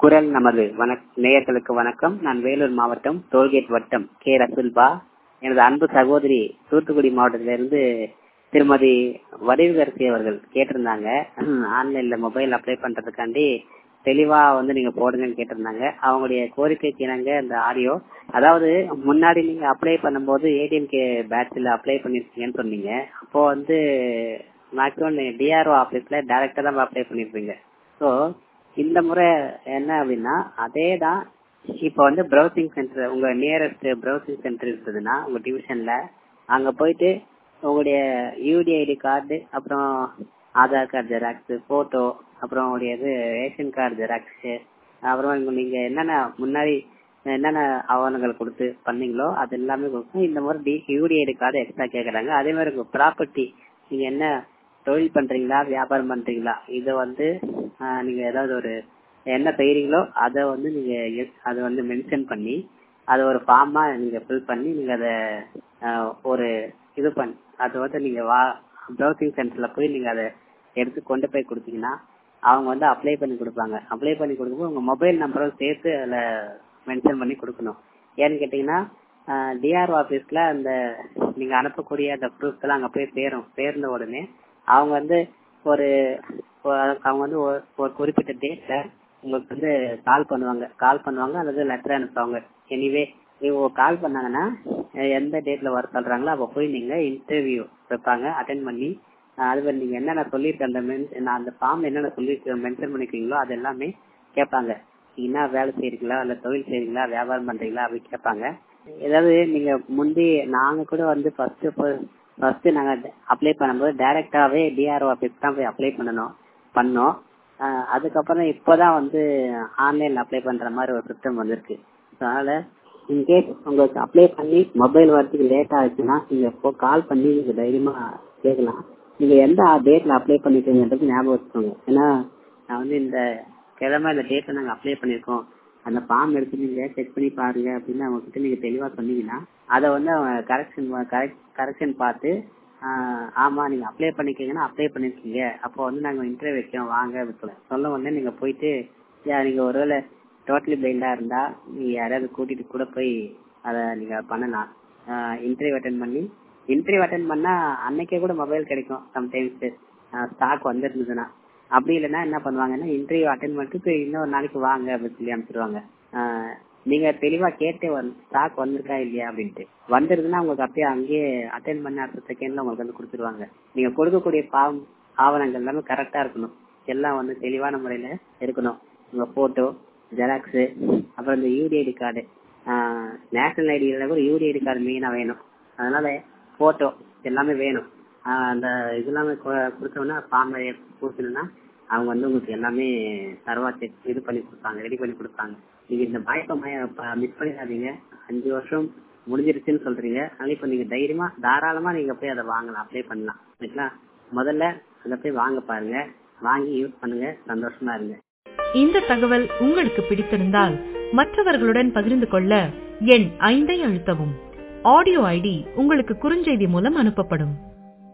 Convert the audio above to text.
குரல் நமது வணக் நேயர்களுக்கு வணக்கம் நான் வேலூர் மாவட்டம் டோல்கேட் வட்டம் கே ரசுல்பா எனது அன்பு சகோதரி தூத்துக்குடி மாவட்டத்திலிருந்து திருமதி வடிவுகரசி அவர்கள் கேட்டிருந்தாங்க ஆன்லைன்ல மொபைல் அப்ளை பண்றதுக்காண்டி தெளிவா வந்து நீங்க போடுங்கன்னு கேட்டிருந்தாங்க அவங்களுடைய கோரிக்கைக்கு இணங்க இந்த ஆடியோ அதாவது முன்னாடி நீங்க அப்ளை பண்ணும்போது ஏடிஎம்கே பேட்ச்ல அப்ளை பண்ணிருக்கீங்கன்னு சொன்னீங்க அப்போ வந்து மேக்ஸிமம் டிஆர்ஓ ஆபீஸ்ல டைரக்டா தான் அப்ளை பண்ணிருப்பீங்க ஸோ இந்த முறை என்ன அப்படின்னா அதே தான் இப்போ வந்து ப்ரௌசிங் சென்டர் உங்க நியரஸ்ட் ப்ரௌசிங் சென்டர் இருந்ததுன்னா உங்க டிவிஷன்ல அங்க போயிட்டு உங்களுடைய யூடிஐடி கார்டு அப்புறம் ஆதார் கார்டு ஜெராக்ஸ் போட்டோ அப்புறம் உங்களுடைய இது ரேஷன் கார்டு ஜெராக்ஸ் அப்புறம் நீங்க என்னென்ன முன்னாடி என்னென்ன ஆவணங்கள் கொடுத்து பண்ணீங்களோ அது எல்லாமே கொடுக்கும் இந்த மாதிரி யூடிஐடி கார்டு எக்ஸ்ட்ரா கேட்கறாங்க அதே மாதிரி உங்க ப்ராப்பர்ட்டி நீங்க என்ன தொழில் பண்றீங்களா வியாபாரம் பண்றீங்களா இதை வந்து நீங்க ஏதாவது ஒரு என்ன செய்யறீங்களோ அதை வந்து நீங்க அதை வந்து மென்ஷன் பண்ணி அதை ஒரு ஃபார்மா நீங்க ஃபில் பண்ணி நீங்க அதை ஒரு இது பண்ணி அதை வந்து நீங்க வா ப்ரௌசிங் சென்டர்ல போய் நீங்க அதை எடுத்து கொண்டு போய் கொடுத்தீங்கன்னா அவங்க வந்து அப்ளை பண்ணி கொடுப்பாங்க அப்ளை பண்ணி கொடுக்கும்போது உங்க மொபைல் நம்பரும் சேர்த்து அதுல மென்ஷன் பண்ணி கொடுக்கணும் ஏன்னு கேட்டீங்கன்னா டிஆர்ஓ ஆபீஸ்ல அந்த நீங்க அனுப்பக்கூடிய அந்த ப்ரூஃப் எல்லாம் அங்க போய் சேரும் சேர்ந்த உடனே அவங்க வந்து ஒரு அவங்க வந்து ஒரு குறிப்பிட்ட டேட்ல உங்களுக்கு வந்து கால் பண்ணுவாங்க கால் பண்ணுவாங்க அல்லது லெட்டர் அனுப்புவாங்க எனிவே இவங்க கால் பண்ணாங்கன்னா எந்த டேட்ல வர சொல்றாங்களோ அப்ப போய் நீங்க இன்டர்வியூ வைப்பாங்க அட்டன் பண்ணி அது நீங்க என்னென்ன சொல்லியிருக்க அந்த நான் அந்த ஃபார்ம் என்னென்ன சொல்லி மென்ஷன் பண்ணிருக்கீங்களோ அது எல்லாமே கேட்பாங்க என்ன வேலை செய்யறீங்களா இல்ல தொழில் செய்யறீங்களா வியாபாரம் பண்றீங்களா அப்படி கேட்பாங்க ஏதாவது நீங்க முந்தி நாங்க கூட வந்து ஃபர்ஸ்ட் ஃபர்ஸ்ட் நாங்க அப்ளை பண்ணும்போது டைரக்டாவே டிஆர்ஓ ஆபீஸ் தான் போய் அப்ளை பண்ணணும் பண்ணோம் அதுக்கப்புறம் இப்போதான் வந்து ஆன்லைன்ல அப்ளை பண்ற மாதிரி ஒரு சிஸ்டம் வந்திருக்கு அதனால இன்கேஸ் உங்களுக்கு அப்ளை பண்ணி மொபைல் வரதுக்கு லேட் ஆச்சுன்னா நீங்க இப்போ கால் பண்ணி நீங்க தைரியமா கேட்கலாம் நீங்க எந்த டேட்ல அப்ளை பண்ணிருக்கீங்கன்றது ஞாபகம் வச்சுக்கோங்க ஏன்னா நான் வந்து இந்த கிழமை இந்த டேட்ல நாங்க அப்ளை பண்ணிருக்கோம் அந்த ஃபார்ம் எடுத்து நீங்க செக் பண்ணி பாருங்க அப்படின்னு அவங்க கிட்ட நீங்க தெளிவா சொன்னீங்கன்னா அதை வந்து அவங்க கரெக்ஷன் கரெக்ஷன் பார்த்து ஆமா நீங்க அப்ளை பண்ணிக்கீங்கன்னா அப்ளை பண்ணிருக்கீங்க அப்போ வந்து நாங்க இன்டர்வியூ வைக்கிறோம் வாங்க அப்படின்னு சொல்ல உடனே நீங்க போயிட்டு நீங்க ஒருவேளை டோட்டலி பிளைண்டா இருந்தா நீங்க யாராவது கூட்டிட்டு கூட போய் அதை நீங்க பண்ணலாம் இன்டர்வியூ அட்டன் பண்ணி இன்டர்வியூ அட்டன் பண்ணா அன்னைக்கே கூட மொபைல் கிடைக்கும் சம்டைம்ஸ் ஸ்டாக் வந்திருந்ததுன்னா அப்படி இல்லைன்னா என்ன பண்ணுவாங்கன்னா இன்டர்வியூ அட்டன் பண்ணிட்டு இன்னொரு நாளைக்கு வாங்க அப்படின்னு சொல்லி அனுப்பிச்சிருவாங்க நீங்க தெளிவா கேட்டே ஸ்டாக் வந்திருக்கா இல்லையா அப்படின்ட்டு வந்துருதுன்னா உங்களுக்கு அப்படியே அங்கேயே அட்டன் பண்ண அடுத்த செகண்ட்ல உங்களுக்கு வந்து கொடுத்துருவாங்க நீங்க கொடுக்கக்கூடிய பாவம் ஆவணங்கள் எல்லாமே கரெக்டா இருக்கணும் எல்லாம் வந்து தெளிவான முறையில இருக்கணும் உங்க போட்டோ ஜெராக்ஸ் அப்புறம் இந்த யூடிஐடி கார்டு நேஷனல் ஐடியில கூட யூடிஐடி கார்டு மெயினா வேணும் அதனால போட்டோ எல்லாமே வேணும் அந்த இது எல்லாமே கொடுத்தோம்னா ஃபார்ம் கொடுத்தோம்னா அவங்க வந்து உங்களுக்கு எல்லாமே தரவா செக் இது பண்ணி கொடுப்பாங்க ரெடி பண்ணி கொடுப்பாங்க நீங்க இந்த வாய்ப்பை மிஸ் பண்ணிடாதீங்க அஞ்சு வருஷம் முடிஞ்சிருச்சுன்னு சொல்றீங்க அதனால இப்ப நீங்க தைரியமா தாராளமா நீங்க போய் அதை வாங்கலாம் அப்ளை பண்ணலாம் சரிங்களா முதல்ல அதை போய் வாங்க பாருங்க வாங்கி யூஸ் பண்ணுங்க சந்தோஷமா இருங்க இந்த தகவல் உங்களுக்கு பிடித்திருந்தால் மற்றவர்களுடன் பகிர்ந்து கொள்ள எண் ஐந்தை அழுத்தவும் ஆடியோ ஐடி உங்களுக்கு குறுஞ்செய்தி மூலம் அனுப்பப்படும்